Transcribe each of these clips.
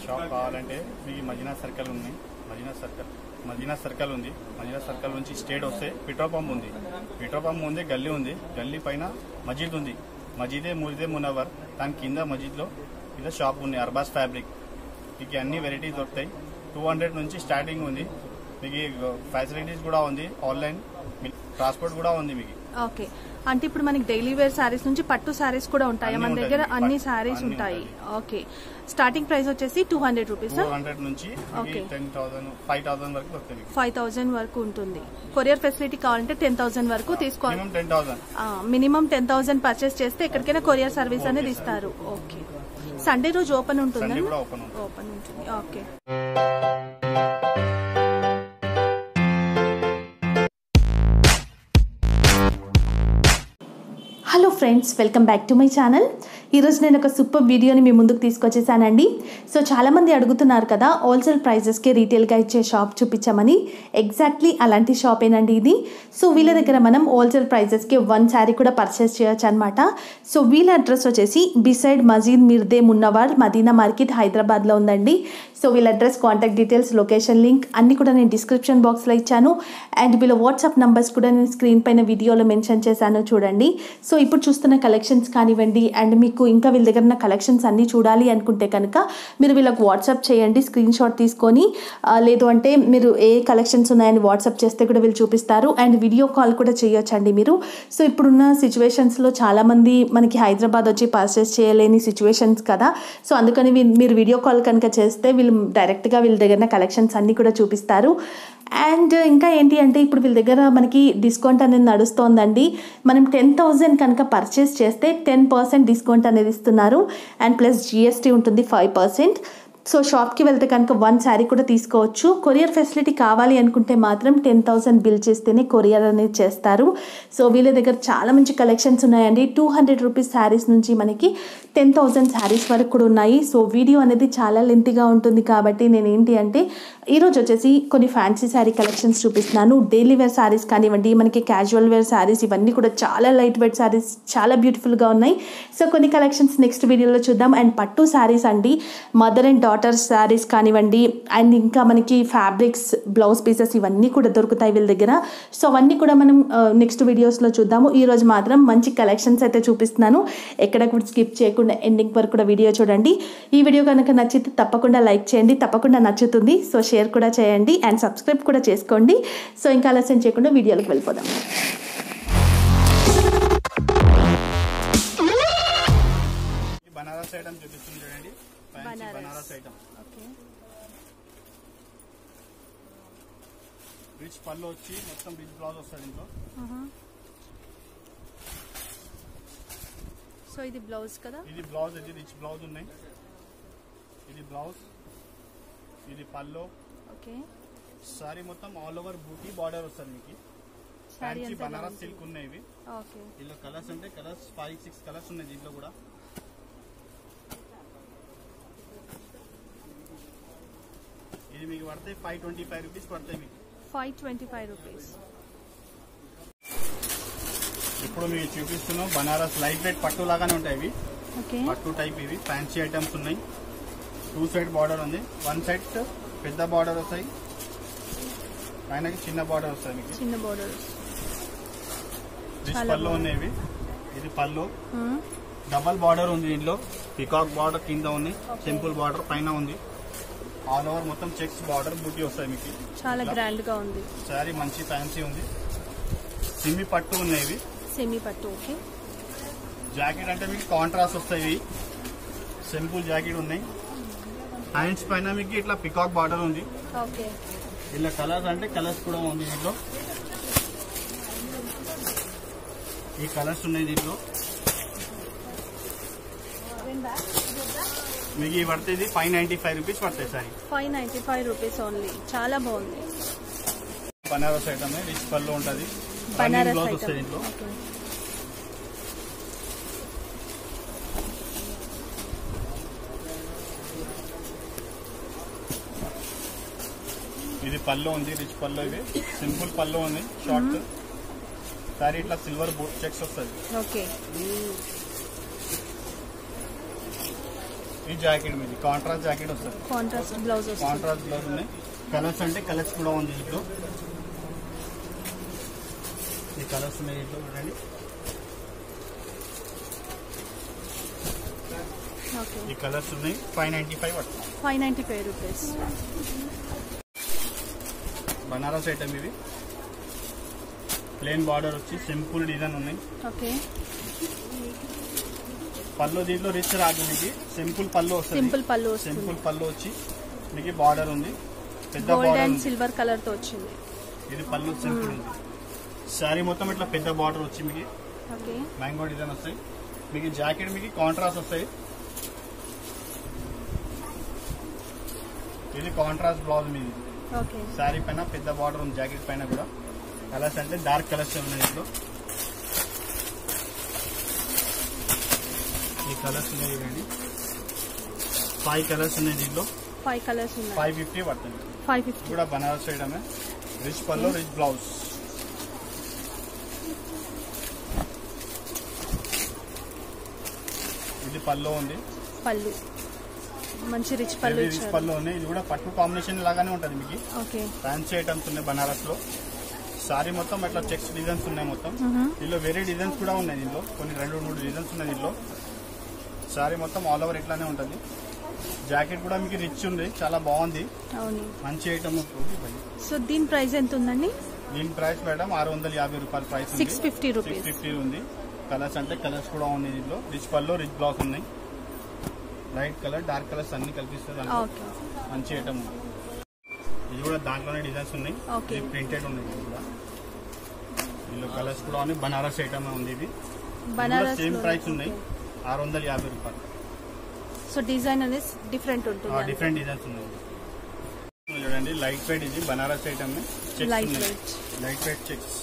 Shop కావాలంటే మీకు Madina circle ఉన్నాయి మదీనా సర్కిల్ మదీనా సర్కిల్ ఉంది మదీనా సర్కిల్ నుంచి స్టేట్ వస్తే పెట్రోల్ పంప్ ఉంది పెట్రోల్ పంప్ ఉంది గల్లీ ఉంది గల్లీ పైన మజీద్ ఉంది మజీదే మురిదే మునవర్ దాని కింద మజీద్లో ఇలా షాప్ ఉంది అర్బాస్ ఫ్యాబ్రిక్ మీకు అన్ని వెరైటీస్ దొరుకుతాయి టూ హండ్రెడ్ నుంచి స్టార్టింగ్ ఉంది మీకు ఫెసిలిటీస్ కూడా ఉంది ఆన్లైన్ ట్రాన్స్పోర్ట్ కూడా ఉంది మీకు ఓకే అంటే ఇప్పుడు మనకి డైలీ వేర్ శారీస్ నుంచి పట్టు శారీస్ కూడా ఉంటాయి అన్నీ మన ఉంటాయి దగ్గర మీకు. అన్ని పట్టు- శారీస్ అన్నీ ఉంటాయి ఉంటాయి. ఓకే స్టార్టింగ్ ప్రైస్ వచ్చేసి two hundred rupees two hundred నుంచి Okay. Ten thousand five thousand వరకు దొరుకుతాయి మీకు ఫైవ్ థౌజండ్ వరకు ఉంటుంది కొరియర్ ఫెసిలిటీ కావాలంటే టెన్ థౌసండ్ వరకు తీసుకో minimum ten thousand minimum ten thousand purchase చేస్తే ఎక్కడికైనా కొరియర్ సర్వీస్ అనేది ఇస్తారు ఓకే సండే రోజు ఓపెన్ ఉంటుందా సండే కూడా ఓపెన్ ఉంటుంది ఓపెన్ ఉంటుంది okay hello friends welcome back to my channel ఈరోజు నేను ఒక సూపర్ వీడియోని మీ ముందుకు తీసుకొచ్చేసానండి సో చాలామంది అడుగుతున్నారు కదా హోల్సేల్ ప్రైజెస్కి రీటైల్గా ఇచ్చే షాప్ చూపించామని ఎగ్జాక్ట్లీ అలాంటి షాపేనండి ఇది సో వీళ్ళ దగ్గర మనం హోల్సేల్ ప్రైజెస్కి వన్ శారీ కూడా పర్చేస్ చేయొచ్చు అనమాట సో వీళ్ళ అడ్రస్ వచ్చేసి బిసైడ్ మజీద్ మిర్దే మున్నవాడ్ మదీనా మార్కెట్ హైదరాబాద్లో ఉందండి సో వీళ్ళ address contact details location link అన్ని కూడా నేను డిస్క్రిప్షన్ బాక్స్లో ఇచ్చాను అండ్ వీళ్ళ వాట్సాప్ నంబర్స్ కూడా నేను స్క్రీన్ పైన వీడియోలో మెన్షన్ చేశాను చూడండి సో ఇప్పుడు చూస్తున్న కలెక్షన్స్ కానివ్వండి అండ్ మీకు ఇంకా వీళ్ళ దగ్గర ఉన్న కలెక్షన్స్ అన్నీ చూడాలి అనుకుంటే కనుక మీరు వీళ్ళకి వాట్సాప్ చేయండి స్క్రీన్ షాట్ తీసుకొని ఆ, లేదు అంటే మీరు ఏ కలెక్షన్స్ ఉన్నాయని వాట్సాప్ చేస్తే కూడా వీళ్ళు చూపిస్తారు అండ్ వీడియో కాల్ కూడా చేయొచ్చండి మీరు సో ఇప్పుడున్న సిచ్యువేషన్స్లో చాలామంది మనకి హైదరాబాద్ వచ్చి పర్చేస్ చేయలేని సిచ్యువేషన్స్ కదా సో అందుకని వీ- మీరు వీడియో కాల్ కనుక చేస్తే వీళ్ళు డైరెక్ట్గా వీళ్ళ దగ్గర కలెక్షన్స్ అన్నీ కూడా చూపిస్తారు అండ్ ఇంకా ఏంటి అంటే ఇప్పుడు వీళ్ళ దగ్గర మనకి డిస్కౌంట్ అనేది నడుస్తోందండి మనం టెన్ థౌజండ్ కనుక పర్చేస్ చేస్తే టెన్ పర్సెంట్ డిస్కౌంట్ అనేది ఇస్తున్నారు అండ్ ప్లస్ జిఎస్టీ ఉంటుంది ఫైవ్ పర్సెంట్ సో షాప్కి వెళ్తే కనుక వన్ శారీ కూడా తీసుకోవచ్చు కొరియర్ ఫెసిలిటీ కావాలి అనుకుంటే మాత్రం టెన్ థౌసండ్ బిల్ చేస్తేనే కొరియర్ అనేది చేస్తారు సో వీళ్ళ దగ్గర చాలా మంచి కలెక్షన్స్ ఉన్నాయండి టూ హండ్రెడ్ రూపీస్ శారీస్ నుంచి మనకి టెన్ థౌసండ్ శారీస్ వరకు కూడా ఉన్నాయి సో వీడియో అనేది చాలా లెంతీగా ఉంటుంది కాబట్టి నేను ఏంటి అంటే ఈరోజు వచ్చేసి కొన్ని ఫ్యాన్సీ శారీ కలెక్షన్స్ చూపిస్తున్నాను డైలీ వేర్ శారీస్ కానివ్వండి మనకి క్యాజువల్ వేర్ శారీస్ ఇవన్నీ కూడా చాలా లైట్ వెయిట్ శారీస్ చాలా బ్యూటిఫుల్గా ఉన్నాయి సో కొన్ని కలెక్షన్స్ నెక్స్ట్ వీడియోలో చూద్దాం అండ్ పట్టు శారీస్ అండి మదర్ అండ్ డాటర్ శారీస్ కానివ్వండి అండ్ ఇంకా మనకి ఫ్యాబ్రిక్స్ బ్లౌజ్ పీసెస్ ఇవన్నీ కూడా దొరుకుతాయి వీళ్ళ దగ్గర సో అవన్నీ కూడా మనం నెక్స్ట్ వీడియోస్లో చూద్దాము ఈ రోజు మాత్రం మంచి కలెక్షన్స్ అయితే చూపిస్తున్నాను ఎక్కడ కూడా స్కిప్ చేయకుండా ఎండింగ్ వరకు కూడా వీడియో చూడండి ఈ వీడియో కనుక నచ్చితే తప్పకుండా లైక్ చేయండి తప్పకుండా నచ్చుతుంది సో షేర్ కూడా చేయండి అండ్ సబ్స్క్రైబ్ కూడా చేసుకోండి సో ఇంకా ఆలస్యం చేయకుండా వీడియోలకు వెళ్ళిపోదాం ఈ బనారస్ ఐటమ్ చూపిస్తుంది చూడండి fancy Banaras. Banaras item okay rich పళ్ళు వచ్చి మొత్తం రిచ్ బ్లౌజ్ వస్తుంది ఇంట్లో సో ఇది బ్లౌజ్ కదా ఇది బ్లౌజ్ ఇది రిచ్ బ్లౌజ్ ఉన్నాయి ఇది బ్లౌజ్ ఇది పళ్ళు ఓకే సారీ మొత్తం ఆల్ ఓవర్ బూటీ బార్డర్ వస్తుంది మీకు శారీ ఫ్యాన్సీ అంతా బనారస్ బాగుంది. సిల్క్ ఉన్నాయి ఇవి ఓకే దీంట్లో కలర్స్ అంటే కలర్స్ ఫైవ్ సిక్స్ కలర్స్ ఉన్నాయి దీంట్లో కూడా ఇది మీకు పడతాయి ఫైవ్ ట్వంటీ ఫైవ్ రూపీస్ పడతాయి మీకు ఫైవ్ ట్వంటీ ఫైవ్ రూపీస్ ఇప్పుడు మీకు చూపిస్తున్నాం బనారస్ లైట్ వెయిట్ పట్టు లాగానే ఉంటాయి ఇవి ఓకే పట్టు టైప్ ఇవి ఫ్యాన్సీ ఐటమ్స్ ఉన్నాయి టూ సైడ్ బార్డర్ ఉంది వన్ సైడ్ పెద్ద బార్డర్ వస్తాయి పైనకి చిన్న బార్డర్ వస్తాయి మీకు చిన్న బోర్డర్స్ రిచ్ చాలా పళ్ళు బాగుంది. ఉన్నాయి ఇవి ఇది పళ్ళు డబల్ బార్డర్ ఉంది దీంట్లో పికాక్ బార్డర్ కింద ఉంది సింపుల్ బార్డర్ పైన ఉంది ఆల్ ఓవర్ మొత్తం చెక్స్ బార్డర్ బుట్టి వస్తాయి మీకు చాలా ఇలా. గ్రాండ్ గా ఉంది శారీ మంచి ఫ్యాన్సీ ఉంది సిమ్మి పట్టు ఉన్నాయి ఇవి సెమీ పట్టు ఓకే జాకెట్ అంటే మీకు కాంట్రాస్ట్ వస్తాయి ఇవి సింపుల్ జాకెట్ ఉన్నాయి హ్యాండ్స్ పైన మీకు ఇట్లా పికాక్ బార్డర్ ఉంది ఓకే ఇలా కలర్స్ అంటే కలర్స్ కూడా ఉంది దీంట్లో ఈ కలర్స్ ఉన్నాయి దీంట్లో మీకు ఇవి పడితే ఇది ఫైవ్ నైన్టీ ఫైవ్ రూపీస్ పడతాయి sorry five ninety five rupees only చాలా బాగుంది బనారస్ ఐటమ్ రిచ్ పళ్ళు ఉంటుంది బనారస్ బ్లౌజ్ ఐటమ్ వస్తాయి దీంట్లో ఓకే ఇది పళ్ళు ఉంది రిచ్ పళ్ళు ఇది సింపుల్ పళ్ళు ఉంది షార్ట్ సారీ ఇట్లా సిల్వర్ బూట్ చెక్స్ వస్తుంది ఓకే ఈ జాకెట్ మీది కాంట్రాస్ట్ జాకెట్ వస్తుంది కాంట్రాస్ట్ బ్లౌజ్ వస్తుంది కాంట్రాస్ట్ బ్లౌజ్ ఉన్నాయి కలర్స్ అంటే కలర్స్ కూడా ఉంది దీంట్లో ఈ కలర్స్ ఉన్నాయి దీంట్లో చూడండి ఓకే ఈ కలర్స్ ఉన్నాయి ఫైవ్ నైన్టీ ఫైవ్ పడుతుంది five ninety five rupees Banaras item ఇవి ప్లేన్ బార్డర్ వచ్చి సింపుల్ డిజైన్ ఉన్నాయి ఓకే పళ్ళు దీంట్లో రిచ్ రాదు మీకు సింపుల్ పళ్ళు వస్తుంది సింపుల్ పళ్ళు వస్తుంది సింపుల్ పళ్ళు వచ్చి మీకు బార్డర్ ఉంది పెద్ద గోల్డ్ బార్డర్ అండ్ ఉంది సిల్వర్ కలర్ తో వచ్చింది ఇది పళ్ళు సింపుల్ ఉంది శారీ మొత్తం ఇట్లా పెద్ద బార్డర్ వచ్చి మీకు ఓకే మ్యాంగో డిజైన్ వస్తాయి మీకు జాకెట్ మీకు కాంట్రాస్ట్ వస్తాయి ఇది కాంట్రాస్ట్ బ్లౌజ్ మీది ఓకే శారీ పైన పెద్ద బార్డర్ ఉంది జాకెట్ పైన కూడా కలర్స్ అంటే డార్క్ కలర్స్ ఉన్నాయి ఇంట్లో ఈ కలర్స్ ఉన్నాయి చూడండి ఫైవ్ కలర్స్ ఉన్నాయి దీంట్లో ఫైవ్ కలర్స్ ఉన్నాయి ఫైవ్ ఫిఫ్టీ పడుతుంది ఫైవ్ ఇది ఫిఫ్టీ కూడా బనారస్ ఐటమే రిచ్ పల్లో రిచ్ బ్లౌజ్ ఇది పల్లో ఉంది పళ్ళు మంచి రిచ్ పళ్ళు ఇది రిచ్ ఇచ్చారు పల్లో ఉంది ఇది కూడా పట్టు కాంబినేషన్ లాగానే ఉంటుంది మీకు ఓకే ఫ్యాన్సీ ఐటమ్స్ ఉన్నాయి బనారస్ లో సారీ మొత్తం ఇట్లా చెక్స్ డిజైన్స్ ఉన్నాయి మొత్తం మ్మ్. దీనిలో వేరే డిజైన్స్ కూడా ఉన్నాయి దీనిలో కొన్ని రెండు మూడు డిజైన్స్ ఉన్నాయి దీనిలో సారీ మొత్తం ఆల్ ఓవర్ ఇట్లానే ఉంటుంది జాకెట్ కూడా మీకు రిచ్ ఉంది చాలా బాగుంది అవును మంచి ఐటమ్ సో దీని ప్రైస్ ఎంత ఉందండి దీని ప్రైస్ మేడం ఆరు వందల యాభై రూపాయల ప్రైస్ ఉంది. Six fifty six rupees fifty ఉంది కలర్స్ అంటే కలర్స్ కూడా ఉన్నాయి దీంట్లో రిచ్ పల్లో రిచ్ బ్లౌజ్ ఉన్నాయి లైట్ కలర్ డార్క్ కలర్స్ అన్ని కల్పిస్తుంది దాంట్లో. ఓకే మంచి ఐటమ్ ఉంది ఇది కూడా దాంట్లోనే డిజైన్స్ ఉన్నాయి Okay. ఇది ప్రింటెడ్ ఉన్నాయి ఇది కూడా దీనిలో కలర్స్ కూడా ఉన్నాయి బనారస్ ఐటమ్ ఉంది ఇది బనారస్ సేమ్ ప్రైస్ ఉన్నాయి ఆరు వందల యాభై రూపాయలు సో డిజైన్ అనేది డిఫరెంట్ ఉంటుంది డిఫరెంట్ డిజైన్స్ ఉన్నాయి చూడండి లైట్ వెయిట్ ఇది Banaras item light weight light weight checks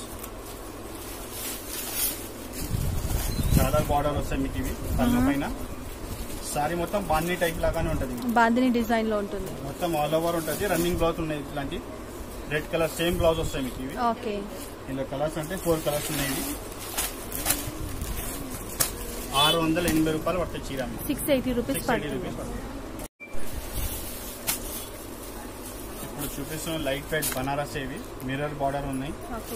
చాలా బార్డర్ వస్తాయి మీకు ఇవి పళ్ళు Mhm. పైన సారీ మొత్తం బాన్నీ టైప్ లాగానే ఉంటుంది బాందిని డిజైన్ లో ఉంటుంది మొత్తం ఆల్ ఓవర్ ఉంటుంది రన్నింగ్ బ్లౌజ్ ఉన్నాయి ఇట్లాంటి రెడ్ కలర్ సేమ్ బ్లౌజ్ వస్తాయి మీకు ఇవి ఓకే ఇందులో కలర్స్ అంటే ఫోర్ కలర్స్ ఉన్నాయి ఇవి ఆరు వందల ఎనభై రూపాయలు పడతాయి చీర six eighty rupees six eighty పడుతుంది రూపీస్ పడుతుంది ఇప్పుడు చూపిస్తున్న లైట్ వెయిట్ బనారస్ ఇవి మిర్రర్ బార్డర్ ఉన్నాయి ఓకే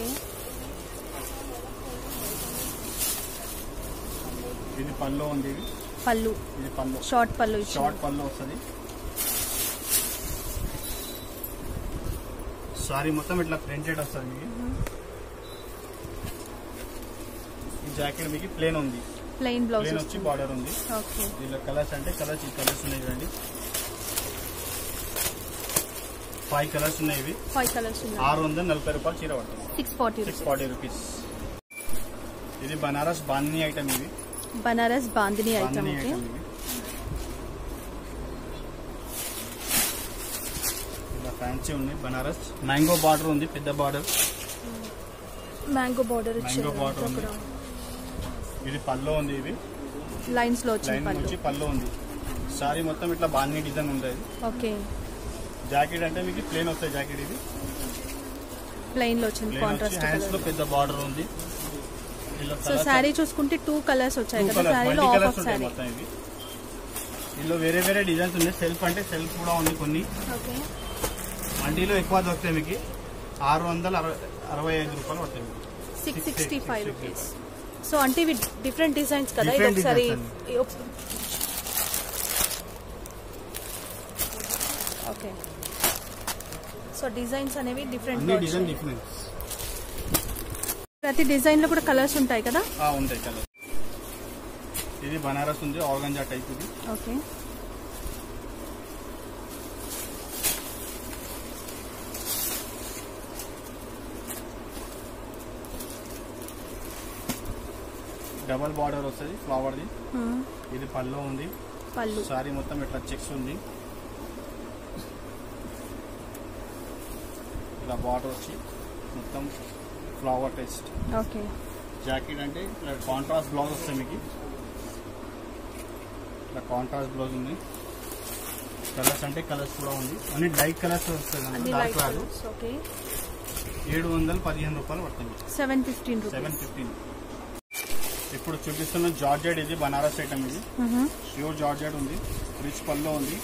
ఇది పళ్ళు ఉంది ఇది పళ్ళు ఇది పళ్ళు షార్ట్ పళ్ళు ఇచ్చారు షార్ట్ పళ్ళు వస్తుంది సారీ మొత్తం ఇట్లా ప్రింటెడ్ వస్తుంది మీకు ఈ జాకెట్ మీకు ప్లేన్ ఉంది ప్లెయిన్ బ్లౌజ్ ప్లేన్ వచ్చి బార్డర్ ఉంది ఓకే దీనిలో కలర్స్ అంటే కలర్స్ ఈ కలర్స్ ఉన్నాయి చూడండి ఫైవ్ కలర్స్ ఉన్నాయి ఇవి ఫైవ్ కలర్స్ ఉన్నాయి ఆరు వందల నలభై రూపాయలు చీర పడుతుంది six forty six rupees forty rupees ఇది బనారస్ బాన్ని ఐటమ్ ఇవి Banaras bandhani item bandhani okay item ఇవి ఇలా ఫ్యాన్సీ ఉంది బనారస్ మ్యాంగో బార్డర్ ఉంది పెద్ద బార్డర్ మ్యాంగో బార్డర్ Mango ఇచ్చారు border ఉంది. ఇది పల్లో ఉంది ఇవి లైన్స్ లో వచ్చిన లైన్ పళ్ళు వచ్చి పల్లో ఉంది సారీ మొత్తం ఇట్లా బాన్ని డిజైన్ ఉంటుంది ఓకే జాకెట్ అంటే మీకు ప్లేన్ వస్తాయి జాకెట్ ఇది ప్లెయిన్ లో వచ్చింది ప్లేన్ వచ్చి కాంట్రాస్ట్ హ్యాండ్స్ లో కలర్ పెద్ద బార్డర్ ఉంది ఇలా సో colours శారీ చూసుకుంటే టూ కలర్స్ వచ్చాయి టూ కదా కలర్స్ శారీలో మల్టీ ఆఫ్ కలర్స్ ఆఫ్ ఉంటాయి శారీ మొత్తం ఇవి ఇందులో వేరే వేరే డిజైన్స్ ఉన్నాయి సెల్ఫ్ అంటే సెల్ఫ్ కూడా ఉంది కొన్ని ఓకే మండీలో ఎక్కువ దొరుకుతాయి మీకు ఆరు వందల అరవై అరవై ఐదు రూపాయలు పడతాయి మీకు six Six sixty five six rupees so అంటే ఇవి డిఫరెంట్ డిజైన్స్ కదా ఇది Different ఒకసారి designs ఈ ఒక- ఓకే సో డిజైన్స్ అనేవి డిఫరెంట్ అన్ని డిజైన్ డిఫరెన్స్ ప్రతి డిజైన్ లో కూడా కలర్స్ ఉంటాయి కదా ఉంటాయి కలర్ ఇది బనారస్ ఉంది ఆర్గంజా టైప్ ఇది ఓకే డబల్ బార్డర్ వస్తుంది ఫ్లవర్ది మ్మ్. ఇది పళ్ళు ఉంది పళ్ళు సారీ మొత్తం ఇట్లా చెక్స్ ఉంది ఇలా బార్డర్ వచ్చి మొత్తం ఫ్లవర్ టెస్ట్ ఓకే జాకెట్ అంటే ఇట్లా కాంట్రాస్ట్ బ్లౌజ్ వస్తుంది మీకు ఇట్లా కాంట్రాస్ట్ బ్లౌజ్ ఉంది కలర్స్ అంటే కలర్స్ కూడా ఉంది అన్ని లైట్ కలర్స్ వస్తుంది అన్ని డార్క్ లైట్ రాదు కలర్స్ ఓకే ఏడు వందల పదిహేను రూపాయలు పడుతుంది seven fifteen seven rupees fifteen ఇప్పుడు చూపిస్తున్న జార్జెట్ ఇది బనారస్ ఐటమ్ ఇది ప్యూర్ జార్జెట్ ఉంది రిచ్ పల్లో ఉంది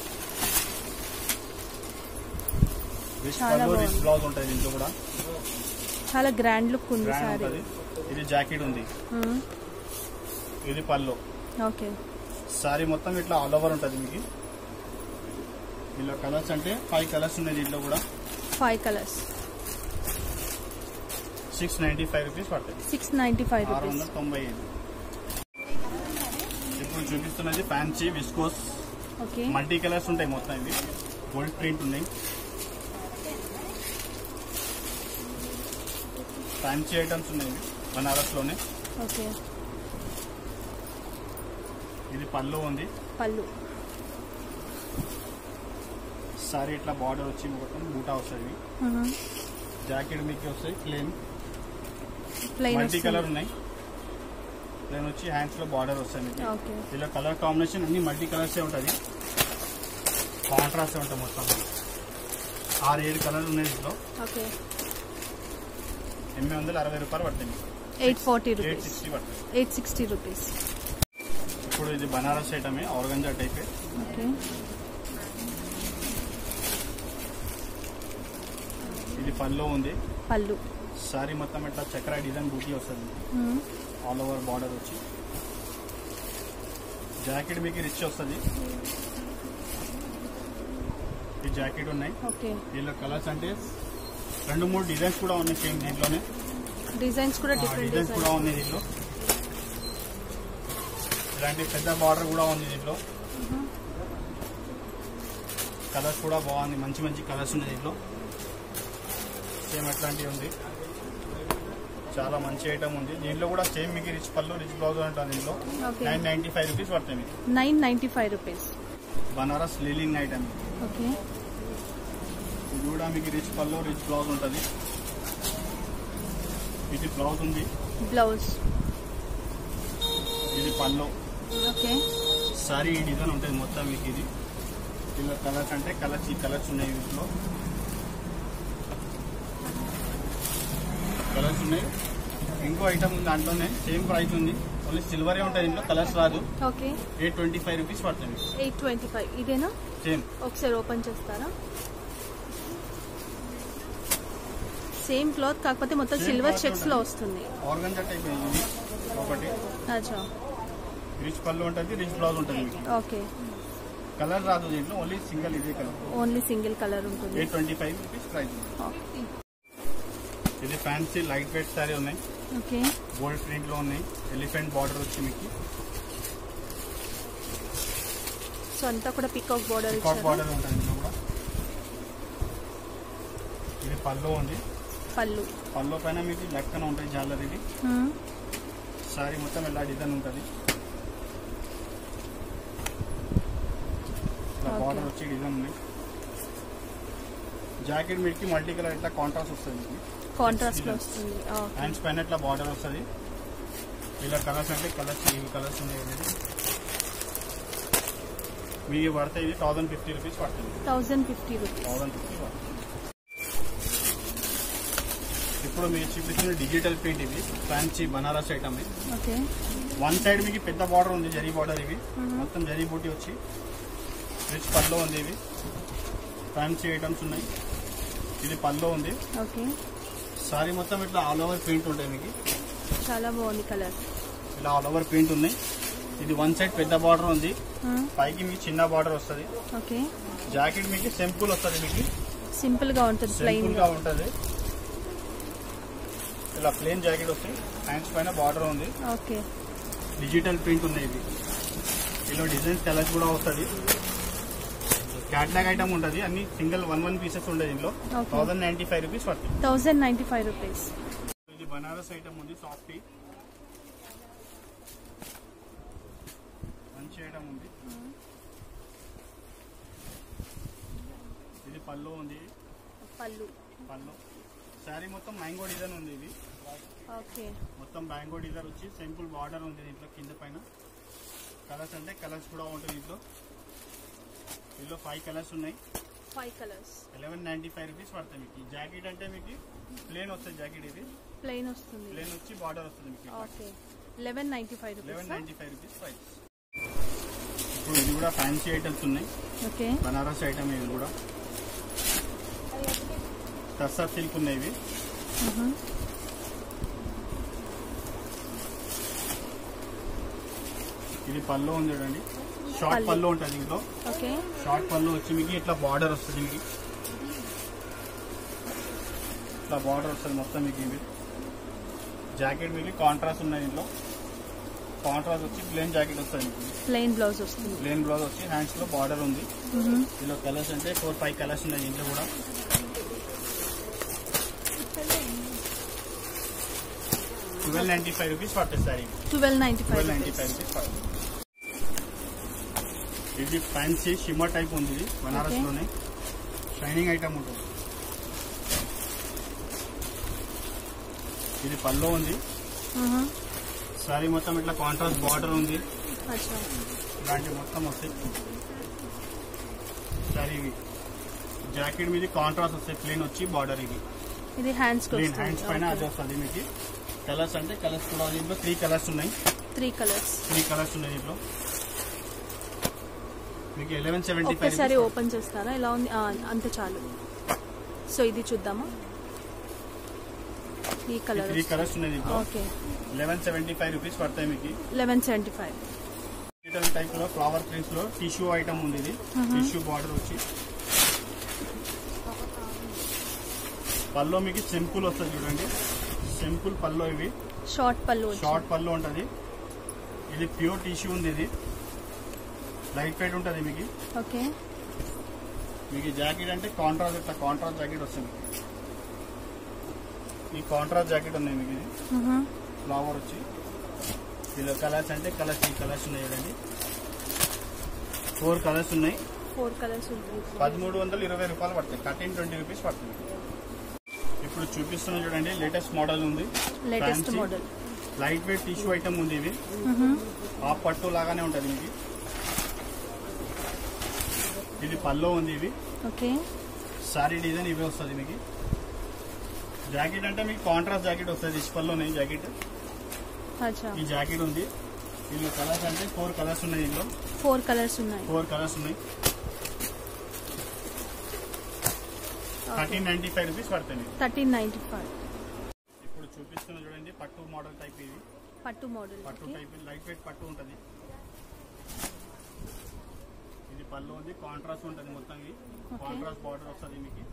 రిచ్ చాలా పల్లో రిచ్ బాగుంది. బ్లౌజ్ ఉంటుంది దీంట్లో కూడా చాలా గ్రాండ్ లుక్ ఉంది గ్రాండ్ సారీ ఉంటుంది ఇది జాకెట్ ఉంది ఇది పల్లో ఓకే సారీ మొత్తం ఇట్లా ఆల్ ఓవర్ ఉంటుంది మీకు ఇలా కలర్స్ అంటే ఫైవ్ కలర్స్ ఉన్నాయి దీంట్లో కూడా five colours six ninety five rupees పడతాయి సిక్స్ నైంటీ ఫైవ్ ఆరు రూపీస్ వందల తొంభై ఐదు ఇప్పుడు చూపిస్తున్నది fancy viscose okay multi colours ఉంటాయి మొత్తం ఇవి గోల్డ్ ప్రింట్ ఉన్నాయి ఫ్యాన్సీ ఐటమ్స్ ఉన్నాయి ఇవి బనారస్ లోనే ఓకే ఇది పళ్ళు ఉంది పళ్ళు సారీ ఇట్లా బార్డర్ వచ్చి మొత్తం బూటా వస్తుంది ఇవి జాకెట్ మీకు వస్తాయి ప్లేన్ ప్లెయిన్ మల్టీ కలర్ ఉన్నాయి ప్లేన్ వచ్చి హ్యాండ్స్ లో బార్డర్ వస్తాయి మీకు ఓకే ఇలా కలర్ కాంబినేషన్ అన్ని మల్టీ కలర్స్ ఉంటుంది కాంట్రాస్ట్ ఉంటుంది మొత్తం ఆరు ఏడు కలర్లు ఉన్నాయి దీంట్లో ఓకే ఎనిమిది వందల అరవై రూపాయలు పడుతుంది eight forty eight rupees sixty పడుతుంది ఎయిట్ సిక్స్టీ రూపీస్ ఇప్పుడు ఇది బనారస్ ఐటమే ఆర్గంజా టైప్ ఓకే ఇది పళ్ళు ఉంది పళ్ళు సారీ మొత్తం ఇట్లా చక్ర డిజైన్ బూటీ వస్తుంది మ్మ్. ఆల్ ఓవర్ బార్డర్ వచ్చి జాకెట్ మీకు రిచ్ వస్తుంది ఈ జాకెట్ ఉన్నాయి ఓకే దీనిలో కలర్స్ అంటే రెండు మూడు డిజైన్స్ కూడా ఉన్నాయి సేమ్ దీంట్లోనే డిజైన్స్ కూడా డిఫరెంట్ డిజైన్స్ కూడా డిజైన్ ఉన్నాయి దీంట్లో ఇలాంటి పెద్ద బార్డర్ కూడా ఉంది దీంట్లో కలర్స్ కూడా బాగుంది మంచి మంచి కలర్స్ ఉన్నాయి దీంట్లో సేమ్ అట్లాంటివి ఉంది చాలా మంచి ఐటమ్ ఉంది దీంట్లో కూడా సేమ్ మీకు రిచ్ పళ్ళు రిచ్ బ్లౌజ్ ఉంటుంది దీంట్లో okay nine ninety five rupees పడతాయి మీకు nine ninety five rupees Banaras లీలింగ్ ఐటమ్ ఓకే ఇది కూడా మీకు రిచ్ పళ్ళు రిచ్ బ్లౌజ్ ఉంటుంది ఇది బ్లౌజ్ ఉంది బ్లౌజ్ ఇది పళ్ళు ఓకే సారీ ఈ డిజైన్ ఉంటుంది మొత్తం మీకు ఇది ఇలా కలర్స్ అంటే కలర్స్ ఈ కలర్స్ ఉన్నాయి వీటిలో కలర్స్ ఉన్నాయి ఇంకో ఐటమ్ ఉంది దాంట్లోనే సేమ్ ప్రైస్ ఉంది ఓన్లీ సిల్వరే ఉంటుంది ఇంట్లో కలర్స్ రాదు okay eight twenty five rupees పడుతుంది ఎయిట్ ట్వంటీ ఫైవ్ ఇదేనా సేమ్ ఒకసారి ఓపెన్ చేస్తారా సేమ్ క్లాత్ కాకపోతే మొత్తం Same సిల్వర్ cloth చెక్స్ లో ఉంటుంది. వస్తుంది ఆర్గంజా టైప్ ఇది ఒకటి అచ్చా రిచ్ పళ్ళు ఉంటుంది రిచ్ బ్లౌజ్ ఉంటుంది మీకు ఓకే కలర్ రాదు దీంట్లో ఓన్లీ సింగిల్ ఇదే కలర్ ఓన్లీ సింగిల్ కలర్ ఉంటుంది eight twenty five rupees price okay. ఇది ఫ్యాన్సీ లైట్ వెయిట్ సారీ ఉన్నాయి ఓకే గోల్డ్ ప్రింట్ లో ఉన్నాయి ఎలిఫెంట్ బార్డర్ వచ్చి మీకు సో అంతా కూడా పికాక్ బోర్డర్ పికాక్ ఇచ్చారు బార్డర్ ఉంటుంది ఇందులో కూడా ఇది పళ్ళు ఉంది పళ్ళు పళ్ళు పైన మీకు లెక్కన ఉంటాయి జాలర్ ఇది మ్మ్. సారీ మొత్తం ఇలా డిజైన్ ఉంటుంది ఇలా Okay. బార్డర్ వచ్చి డిజైన్ ఉంది జాకెట్ మీదకి మల్టీ కలర్ ఇట్లా కాంట్రాస్ట్ వస్తుంది మీకు కాంట్రాస్ట్ లో వస్తుంది ఓకే హ్యాండ్స్ పైన ఇట్లా బార్డర్ వస్తుంది ఇలా కలర్స్ అంటే కలర్స్ ఇవి కలర్స్ ఉన్నాయి అనేది మీకు పడితే ఇది థౌసండ్ ఫిఫ్టీ రూపీస్ పడుతుంది thousand fifty rupees thousand fifty పడుతుంది ఇప్పుడు మీరు చూపిస్తున్న డిజిటల్ ప్రింట్ ఇవి ఫ్యాన్సీ బనారస్ ఐటమ్ ఇది ఓకే వన్ సైడ్ మీకు పెద్ద బార్డర్ ఉంది జరీ బార్డర్ ఇవి Mhm. మొత్తం జరీ బూటీ వచ్చి రిచ్ పల్లో ఉంది ఇవి ఫ్యాన్సీ ఐటమ్స్ ఉన్నాయి ఇది పల్లో ఉంది ఓకే సారీ మొత్తం ఇట్లా ఆల్ ఓవర్ ప్రింట్ ఉంటాయి మీకు చాలా బాగుంది కలర్ ఇలా ఆల్ ఓవర్ ప్రింట్ ఉన్నాయి ఇది వన్ సైడ్ పెద్ద బార్డర్ ఉంది పైకి మీకు చిన్న బార్డర్ వస్తుంది ఓకే జాకెట్ మీకు సింపుల్ వస్తుంది మీకు సింపుల్ గా ఉంటుంది ప్లెయిన్ సింపుల్ గా ఉంటుంది ఇలా ప్లేన్ జాకెట్ వస్తుంది హ్యాండ్స్ పైన బార్డర్ ఉంది ఓకే డిజిటల్ ప్రింట్ ఉన్నాయి ఇది ఇలా డిజైన్స్ కలర్స్ కూడా వస్తుంది క్యాట్లాగ్ ఐటమ్ ఉంటుంది అన్ని సింగిల్ వన్ వన్ పీసెస్ ఉండేది ఇందులో Okay. Thousand ninety five rupees పడుతుంది థౌజండ్ నైంటీ ఫైవ్ రూపీస్ ఇది బనారస్ ఐటమ్ ఉంది సాఫ్ట్ మంచి ఐటమ్ ఉంది ఇది పళ్ళు ఉంది పళ్ళు పళ్ళు శారీ మొత్తం మ్యాంగో డిజైన్ ఉంది ఇది ఓకే మొత్తం మ్యాంగో డిజైన్ వచ్చి సింపుల్ బార్డర్ ఉంది దీంట్లో కింద పైన కలర్స్ అంటే కలర్స్ కూడా ఉంటుంది దీంట్లో దీంట్లో ఫైవ్ కలర్స్ ఉన్నాయి five colours eleven ninety five rupees పడతాయి మీకు ఈ జాకెట్ అంటే మీకు ప్లేన్ వస్తుంది జాకెట్ ఇది ప్లెయిన్ వస్తుంది ప్లేన్ వచ్చి బార్డర్ వస్తుంది మీకు okay eleven ninety five eleven rupees ninety five rupees price ఇప్పుడు ఇప్పుడు ఇది కూడా ఫ్యాన్సీ ఐటమ్స్ ఉన్నాయి ఓకే బనారస్ ఐటమ్ ఇది కూడా కస్సర్ సిల్క్ ఉన్నాయి ఇవి ఇది పళ్ళు ఉంది చూడండి షార్ట్ పళ్ళు. పళ్ళు ఉంటుంది ఇంట్లో ఓకే షార్ట్ పళ్ళు వచ్చి మీకు ఇట్లా బార్డర్ వస్తుంది మీకు ఇట్లా బార్డర్ వస్తుంది మొత్తం మీకు ఇవి జాకెట్ మీకు కాంట్రాస్ట్ ఉన్నాయి ఇంట్లో కాంట్రాస్ట్ వచ్చి ప్లేన్ జాకెట్ వస్తుంది మీకు ప్లెయిన్ బ్లౌజ్ వస్తుంది ప్లేన్ బ్లౌజ్ వచ్చి హ్యాండ్స్ లో బార్డర్ ఉంది ఇందులో కలర్స్ అంటే ఫోర్ ఫైవ్ కలర్స్ ఉన్నాయి ఇంట్లో కూడా ట్వెల్వ్ నైన్టీ ఫైవ్ రూపీస్ పడుతుంది సార్ ఇది twelve ninety five twelve ninety five rupees పడుతుంది ఇది ఫ్యాన్సీ షిమ్మర్ టైప్ ఉంది ఇది బనారస్ Okay. లోనే షైనింగ్ ఐటమ్ ఉంటుంది ఇది పల్లో ఉంది సారీ మొత్తం ఇట్లా కాంట్రాస్ట్ బార్డర్ ఉంది అచ్చా ఇలాంటి మొత్తం వస్తాయి సారీ ఇవి జాకెట్ మీద కాంట్రాస్ట్ వస్తాయి ప్లేన్ వచ్చి బార్డర్ ఇది ఇది హ్యాండ్స్ ప్లేన్ హ్యాండ్స్ పైన అది వస్తుంది మీకు కలర్స్ అంటే కలర్స్ కూడా దీంట్లో త్రీ కలర్స్ ఉన్నాయి త్రీ కలర్స్ త్రీ కలర్స్ ఉన్నాయి దీంట్లో మీకు ఎలెవెన్ సెవెంటీ ఫైవ్ ఒక్కసారి ఓపెన్ చేస్తారా ఎలా ఉంది ఆ, అంతే చాలు సో ఇది చూద్దామా ఈ కలర్ త్రీ కలర్స్ ఉన్నాయి దీంట్లో okay eleven seventy five rupees పడతాయి మీకు eleven seventy five digital type లో ఫ్లవర్ ప్రింట్స్ లో టిష్యూ ఐటమ్ ఉంది ఇది టిష్యూ బార్డర్ వచ్చి పల్లో మీకు సింపుల్ వస్తుంది చూడండి సింపుల్ పల్లో ఇవి షార్ట్ పళ్ళు వచ్చింది. షార్ట్ పళ్ళు ఉంటుంది ఇది ప్యూర్ టిష్యూ ఉంది ఇది లైట్ వెయిట్ ఉంటుంది మీకు ఓకే మీకు జాకెట్ అంటే కాంట్రాస్ట్ ఇట్లా కాంట్రాస్ట్ జాకెట్ వస్తుంది ఈ కాంట్రాస్ట్ జాకెట్ ఉంది మీకు ఇది మ్మ్. ఫ్లవర్ వచ్చి ఇందులో కలర్స్ అంటే కలర్స్ ఈ కలర్స్ ఉన్నాయి చూడండి ఫోర్ కలర్స్ ఉన్నాయి ఫోర్ కలర్స్ ఉంటుంది పదమూడు వందల ఇరవై రూపాయలు పడతాయి థర్టీన్ ట్వంటీ రూపీస్ పడుతుంది ఇప్పుడు చూపిస్తున్నా చూడండి లేటెస్ట్ మోడల్ ఉంది latest Fancy. Model light weight tissue item ఉంది ఇవి ఆ పట్టు లాగానే ఉంటుంది ఇది ఇది పల్లో ఉంది ఇవి ఓకే సారీ డిజైన్ ఇవే వస్తుంది మీకు జాకెట్ అంటే మీకు కాంట్రాస్ట్ జాకెట్ వస్తుంది ఇష్ పల్లోనే జాకెట్ అచ్చా ఈ జాకెట్ ఉంది దీనిలో కలర్స్ అంటే ఫోర్ కలర్స్ ఉన్నాయి దీనిలో ఫోర్ కలర్స్ ఉన్నాయి ఫోర్ కలర్స్ ఉన్నాయి థర్టీన్ నైన్టీ ఫైవ్ రూపీస్ పడతాయి మీకు. థర్టీన్ నైన్టీ ఫైవ్ ఇప్పుడు చూపిస్తున్న చూడండి పట్టు మోడల్ టైప్ ఇది పట్టు మోడల్ పట్టు ఓకే టైప్ లైట్ వెయిట్ పట్టు ఉంటుంది ఇది పళ్ళు ఉంది కాంట్రాస్ట్ ఉంటుంది మొత్తం ఇది Okay. కాంట్రాస్ట్ బార్డర్ వస్తుంది మీకు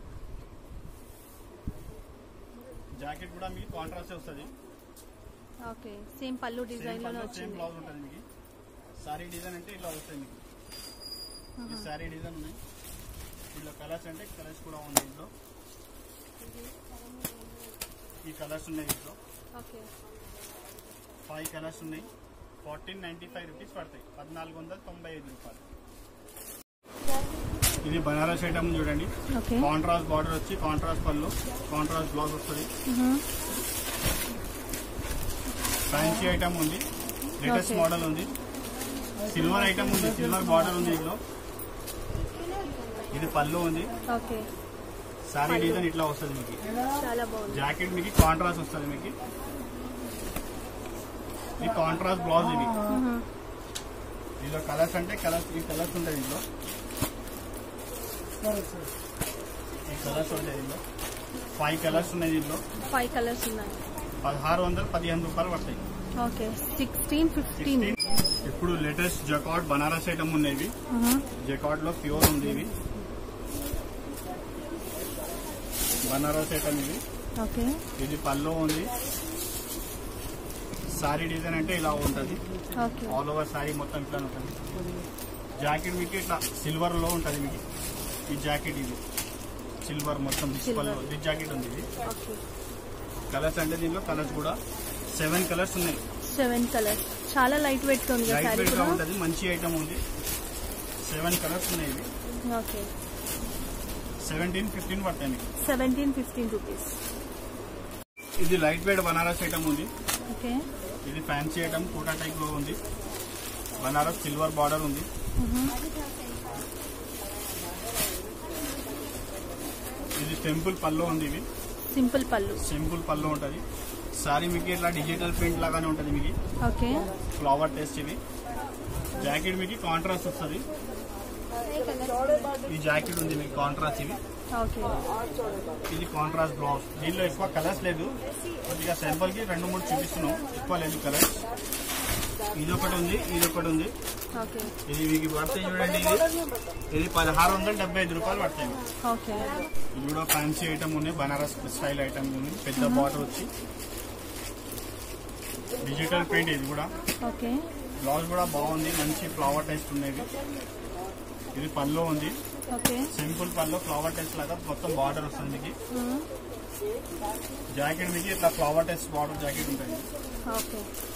జాకెట్ కూడా మీకు కాంట్రాస్ట్ వస్తుంది ఓకే సేమ్ పళ్ళు డిజైన్ లోనే సేమ్ వచ్చింది బ్లౌజ్ ఉంటుంది మీకు సారీ డిజైన్ అంటే ఇలా వస్తుంది మీకు ఈ సారీ డిజైన్ ఉన్నాయి దీనిలో కలర్స్ అంటే కలర్స్ కూడా ఉన్నాయి ఇంట్లో ఈ కలర్స్ ఉన్నాయి ఇంట్లో ఓకే ఫైవ్ కలర్స్ ఉన్నాయి ఫార్టీన్ నైన్టీ ఫైవ్ రూపీస్ పడతాయి పద్నాలుగు వందల తొంభై ఐదు రూపాయలు ఇది బనారస్ ఐటమ్ చూడండి ఓకే కాంట్రాస్ట్ బార్డర్ వచ్చి కాంట్రాస్ట్ పళ్ళు కాంట్రాస్ట్ బ్లౌజ్ వస్తుంది ఫ్యాన్సీ ఐటమ్ ఉంది లేటెస్ట్ Okay. మోడల్ ఉంది సిల్వర్ ఐటమ్ ఉంది సిల్వర్ బార్డర్ ఉంది ఇందులో ఇది పళ్ళు ఉంది ఓకే సారీ పళ్ళు. డిజైన్ ఇట్లా వస్తుంది మీకు చాలా బాగుంది జాకెట్ మీకు కాంట్రాస్ట్ వస్తుంది మీకు ఇది కాంట్రాస్ట్ బ్లౌజ్ ఇది దీనిలో కలర్స్ అంటే కలర్స్ ఈ కలర్స్ ఉంటాయి దీంట్లో ఈ కలర్స్ ఉంటాయి దీంట్లో ఫైవ్ కలర్స్ ఉన్నాయి దీంట్లో ఫైవ్ కలర్స్ ఉన్నాయి పదహారు వందలు పదిహేను రూపాయలు పడతాయి ఓకే సిక్స్టీన్ ఫిఫ్టీన్ ఇప్పుడు లేటెస్ట్ జకాట్ బనారస్ ఐటమ్ ఉన్నాయి ఇవి జకాట్ లో ప్యూర్ ఉంది ఇవి బనారస్ ఐటమ్ ఇది ఓకే ఇది పల్లో ఉంది సారీ డిజైన్ అంటే ఇలా ఉంటుంది ఓకే ఆల్ ఓవర్ సారీ మొత్తం ఇట్లా ఉంటుంది జాకెట్ మీకు ఇట్లా సిల్వర్ లో ఉంటుంది మీకు ఈ జాకెట్ ఇది సిల్వర్ మొత్తం Silver. డిస్పల్లో దిస్ జాకెట్ ఉంది ఇది ఓకే కలర్స్ అంటే దీనిలో కలర్స్ కూడా సెవెన్ కలర్స్ ఉన్నాయి సెవెన్ కలర్స్ చాలా లైట్ వెయిట్ గా ఉంది లైట్ శారీ వెయిట్ గా కూడా ఉంటుంది మంచి ఐటమ్ ఉంది సెవెన్ కలర్స్ ఉన్నాయి ఇవి ఓకే సెవెంటీన్ ఫిఫ్టీన్ పడతాయి మీకు సెవెంటీన్ ఫిఫ్టీన్ రూపీస్ ఇది లైట్ వెయిట్ బనారస్ ఐటమ్ ఉంది ఓకే ఇది ఫ్యాన్సీ ఐటమ్ కోటా టైప్ లో ఉంది బనారస్ సిల్వర్ బార్డర్ ఉంది ఇది టెంపుల్ పల్లో ఉంది ఇవి సింపుల్ పళ్ళు సింపుల్ పల్లో ఉంటుంది సారీ మీకు ఇట్లా డిజిటల్ ప్రింట్ లాగానే ఉంటుంది మీకు ఓకే ఫ్లవర్ టెస్ట్ ఇవి జాకెట్ మీకు కాంట్రాస్ట్ వస్తుంది ఈ జాకెట్ ఉంది మీకు కాంట్రాస్ట్ ఇది ఓకే ఇది కాంట్రాస్ట్ బ్లౌజ్ దీనిలో ఎక్కువ కలర్స్ లేదు కొద్దిగా శాంపుల్ కి రెండు మూడు చూపిస్తున్నాం ఎక్కువ లేదు కలర్స్ ఇది ఒకటి ఉంది ఇది ఒకటి ఉంది ఓకే ఇది మీకు పడతాయి చూడండి ఇది ఇది పదహారు వందల డెబ్బై ఐదు రూపాయలు పడతాయి మీకు. ఓకే ఇది కూడా ఫ్యాన్సీ ఐటమ్ ఉంది బనారస్ స్టైల్ ఐటమ్ ఉంది పెద్ద బార్డర్ వచ్చి డిజిటల్ ప్రింట్ ఇది కూడా ఓకే బ్లౌజ్ కూడా బాగుంది మంచి ఫ్లవర్ టెస్ట్ ఉన్నాయి ఇది పళ్ళు ఉంది okay simple pallu flower test లాగా మొత్తం బార్డర్ వస్తుంది మీకు జాకెట్ మీకు ఇట్లా ఫ్లవర్ టెస్ట్ బార్డర్ జాకెట్ ఉంటుంది ఓకే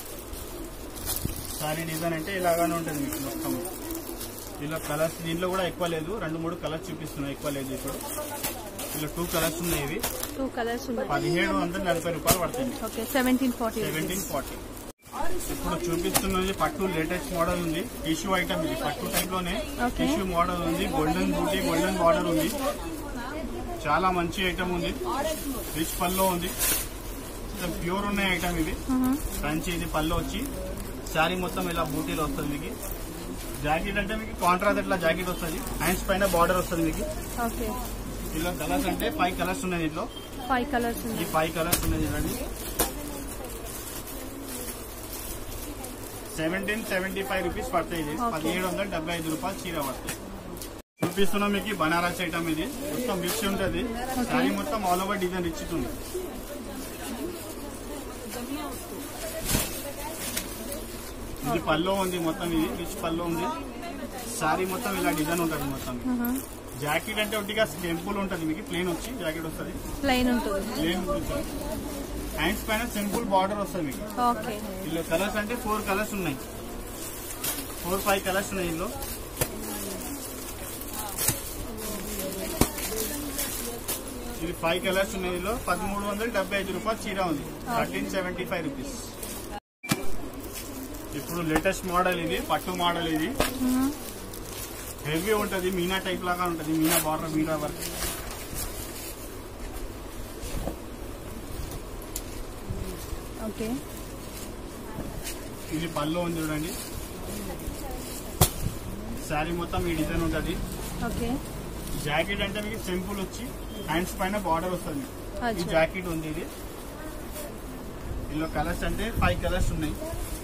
సారీ డిజైన్ అంటే ఇలాగానే ఉంటుంది మీకు మొత్తం దీనిలో కలర్స్ దీంట్లో కూడా ఎక్కువ లేదు రెండు మూడు కలర్స్ చూపిస్తున్నాయి ఎక్కువ లేదు ఇప్పుడు ఇలా టూ కలర్స్ ఉన్నాయి ఇవి టూ కలర్స్ ఉన్నాయి పదిహేడు వందల నలభై రూపాయలు పడుతుంది okay seventeen forty seventeen forty ఇప్పుడు చూపిస్తున్నది పట్టు లేటెస్ట్ మోడల్ ఉంది టిష్యూ ఐటమ్ ఇది పట్టు టైప్ లోనే Okay. టిష్యూ మోడల్ ఉంది గోల్డెన్ బూటీ గోల్డెన్ బార్డర్ ఉంది చాలా మంచి ఐటమ్ ఉంది రిచ్ పల్లో ఉంది ప్యూర్ ఉన్న ఐటమ్ ఇది ఫ్రెంచ్ ఇది పళ్ళు వచ్చి శారీ మొత్తం ఇలా బూటీలో వస్తుంది మీకు జాకెట్ అంటే మీకు కాంట్రాస్ట్ ఇట్లా జాకెట్ వస్తుంది హ్యాండ్స్ పైన బార్డర్ వస్తుంది మీకు ఓకే ఇలా కలర్స్ అంటే ఫైవ్ కలర్స్ ఉన్నాయి దీంట్లో ఫైవ్ కలర్స్ ఈ ఉన్నాయి ఫైవ్ కలర్స్ ఉన్నాయి చూడండి సెవెంటీన్ సెవెంటీ ఫైవ్ రూపీస్ పడతాయి ఇది Okay. పదిహేడు వందల డెబ్బై ఐదు రూపాయలు చీర పడతాయి చూపిస్తున్నాం మీకు బనారస్ ఐటమ్ ఇది మొత్తం రిచ్ ఉంటుంది శారీ మొత్తం ఆల్ ఓవర్ డిజైన్ రిచ్ ఉంది ఇది పల్లో ఉంది మొత్తం ఇది రిచ్ పల్లో ఉంది శారీ మొత్తం ఇలా డిజైన్ ఉంటుంది మొత్తం జాకెట్ అంటే ఒకటిగా టెంపుల్ ఉంటుంది మీకు ప్లేన్ వచ్చి జాకెట్ వస్తుంది ప్లెయిన్ ఉంటుంది ప్లేన్ హ్యాండ్స్ పైన సింపుల్ బార్డర్ వస్తుంది మీకు ఓకే ఇందులో కలర్స్ అంటే ఫోర్ కలర్స్ ఉన్నాయి ఫోర్ ఫైవ్ కలర్స్ ఉన్నాయి ఇందులో ఇది ఫైవ్ కలర్స్ ఉన్నాయి ఇందులో పదమూడు వందల డెబ్బై ఐదు రూపాయలు చీర ఉంది థర్టీన్ సెవెంటీ ఫైవ్ రూపీస్ ఇప్పుడు లేటెస్ట్ మోడల్ ఇది పట్టు మోడల్ ఇది హెవీ ఉంటది మీనా టైప్ లాగా ఉంటది meena border meena work okay ఇది పళ్ళు ఉంది చూడండి శారీ మొత్తం ఈ డిజైన్ ఉంటది ఓకే జాకెట్ అంటే మీకు సింపుల్ వచ్చి హ్యాండ్స్ పైన బార్డర్ వస్తుంది ఈ అచ్చా జాకెట్ ఉంది ఇది ఇందులో కలర్స్ అంటే ఫైవ్ కలర్స్ ఉన్నాయి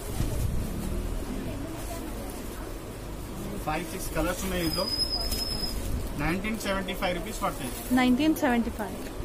ఫైవ్ సిక్స్ కలర్స్ ఉన్నాయి ఇందులో నైన్టీన్ సెవెంటీ ఫైవ్ రూపీస్ పడతాయి నైన్టీన్ సెవెంటీ ఫైవ్